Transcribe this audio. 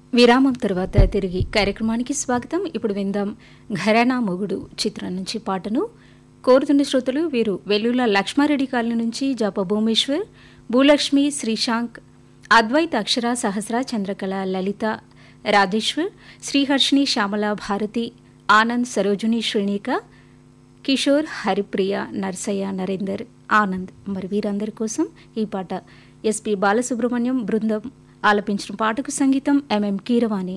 విరామం తర్వాత తిరిగి కార్యక్రమానికి స్వాగతం ఇప్పుడు విందాం ఘరానా మొగుడు చిత్రం నుంచి పాటను కోరుతున్న శ్రోతలు వీరు వెల్లుల లక్ష్మారెడ్డి కాలనీ నుంచి జాప భూమేశ్వర్ భూలక్ష్మి శ్రీశాంక్ అద్వైత్ అక్షర సహస్ర చంద్రకళ లలిత రాధేశ్వర్ శ్రీహర్షిణి శ్యామల భారతి ఆనంద్ సరోజుని శ్రేణిక కిషోర్ హరిప్రియ నర్సయ్య నరేందర్ ఆనంద్ మరి వీరందరి కోసం ఈ పాట ఎస్పి బాలసుబ్రహ్మణ్యం బృందం ఆలపించిన పాటకు సంగీతం ఎంఎం కీరవాణి